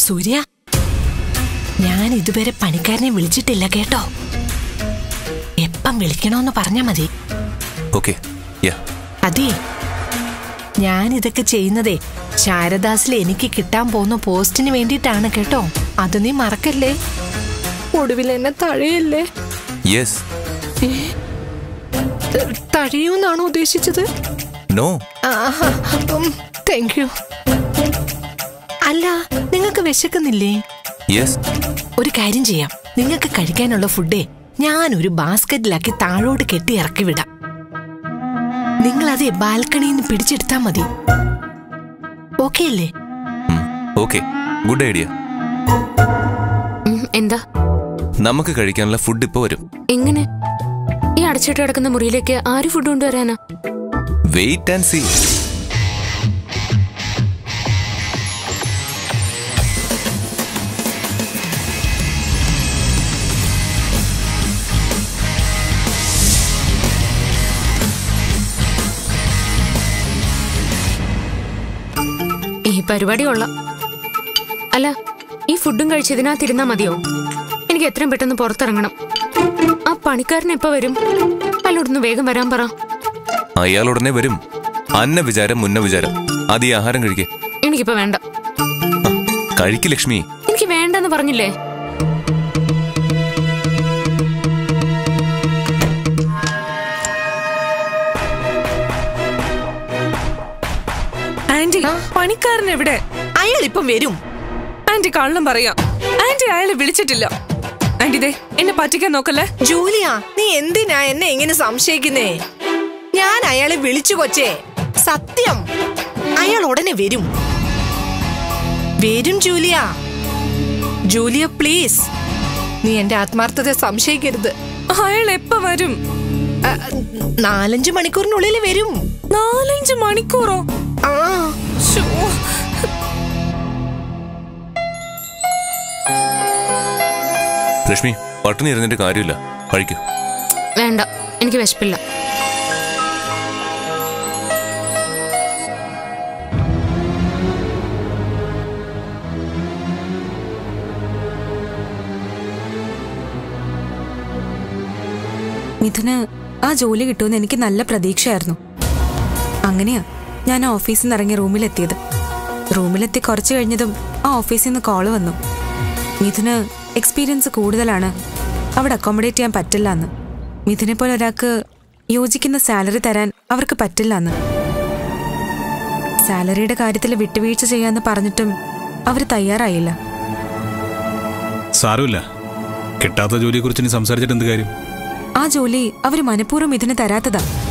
സൂര്യ ഞാൻ ഇതുവരെ പണിക്കാരനെ വിളിച്ചിട്ടില്ല കേട്ടോ എപ്പം വിളിക്കണോന്ന് പറഞ്ഞാ മതി ഓക്കെ യാ അതെ ഞാൻ ഇതൊക്കെ ചെയ്യുന്നതേ ശാരദാസിൽ എനിക്ക് കിട്ടാൻ പോകുന്ന പോസ്റ്റിന് വേണ്ടിയിട്ടാണ് കേട്ടോ അത് നീ മറക്കല്ലേ ഒടുവിൽ എന്നെ തഴയല്ലേ യെസ് തഴയൂന്നാണോ ഉദ്ദേശിച്ചത് നോ താങ്ക് യു അല്ല നിങ്ങൾക്ക് വിശക്കുന്നില്ലേ യെസ് ഒരു കാര്യം ചെയ്യാം നിങ്ങൾക്ക് കഴിക്കാനുള്ള ഫുഡേ ഞാൻ ഒരു ബാസ്ക്കറ്റിലാക്കി താഴോട്ട് കെട്ടി ഇറക്കി വിടാം നിങ്ങൾ അതെ ബാൽക്കണിയിൽ നിന്ന് പിടിച്ചെടുത്താ മതി ഓക്കെ അല്ലേ ഓക്കെ ഗുഡ് ഐഡിയ ഉം, എന്താ നമുക്ക് കഴിക്കാനുള്ള ഫുഡ് ഇപ്പോൾ വരും എങ്ങനെ ഈ അടച്ചിട്ട് കിടക്കുന്ന മുറിയിലേക്ക് ആര് ഫുഡ് കൊണ്ടുവരാനാ വെയിറ്റ് ആൻഡ് സീ ഈ പരിപാടി കൊള്ളാം അല്ല ഈ ഫുഡും കഴിച്ചതിനകത്തിരുന്നാ മതിയോ എനിക്ക് എത്രയും പെട്ടെന്ന് പുറത്തിറങ്ങണം ആ പണിക്കാരൻ എപ്പോ വരും അല്ലോടൊന്ന് വേഗം വരാൻ പറ അയാൾ ഉടനെ വരും അന്ന വിചാരം മുന്ന വിചാരം അത് ഈ ആഹാരം കഴിക്കേ എനിക്കിപ്പോ വേണ്ട കഴിക്ക് ലക്ഷ്മി എനിക്ക് വേണ്ടെന്ന് പറഞ്ഞില്ലേ ആന്റി പണിക്കാരൻ എവിടെ അയാൾ ഇപ്പം വരും ആന്റി കള്ളം പറയാം ആന്റി അയാളെ വിളിച്ചിട്ടില്ല ആന്റി ദേ എന്നെ പറ്റിക്കാൻ നോക്കല്ലേ ജൂലിയ നീ എന്തിനാ എന്നെ ഇങ്ങനെ സംശയിക്കുന്നേ ഞാൻ അയാളെ വിളിച്ചു കൊച്ചേ സത്യം അയാൾ ഉടനെ വരും വരും ജൂലിയ ജൂലിയ പ്ലീസ് നീ എന്റെ ആത്മാർത്ഥത സംശയിക്കരുത് അയാൾ എപ്പോ വരും അ, നാലഞ്ച് മണിക്കൂറിനുള്ളിൽ വരും നാലഞ്ച് മണിക്കൂറോ ആ ശ്ശോ. ലക്ഷ്മി പട്ടിണി ഇരുന്നിട്ട് കാര്യമില്ല കഴിക്കൂ വേണ്ട എനിക്ക് വിശപ്പില്ല മിഥുന് ആ ജോലി കിട്ടുമെന്ന് എനിക്ക് നല്ല പ്രതീക്ഷയായിരുന്നു അങ്ങനെയാ ഞാൻ ആ ഓഫീസിൽ നിന്ന് ഇറങ്ങി റൂമിലെത്തിയത് റൂമിലെത്തി കുറച്ച് കഴിഞ്ഞതും ആ ഓഫീസിൽ നിന്ന് കോള് വന്നു മിഥുന് എക്സ്പീരിയൻസ് കൂടുതലാണ് അവിടെ അക്കോമഡേറ്റ് ചെയ്യാൻ പറ്റില്ല എന്ന് മിഥുനെ പോലെ ഒരാൾക്ക് യോജിക്കുന്ന സാലറി തരാൻ അവർക്ക് പറ്റില്ല എന്ന് സാലറിയുടെ കാര്യത്തിൽ വിട്ടുവീഴ്ച ചെയ്യാന്ന് പറഞ്ഞിട്ടും അവർ തയ്യാറായില്ല സാരമില്ല കിട്ടാത്ത ജോലിയെക്കുറിച്ച് ഇനി സംസാരിച്ചിട്ട് എന്ത് കാര്യം ആ ജോലി അവർ മനഃപൂർവ്വം ഇതിന് തരാത്തതാ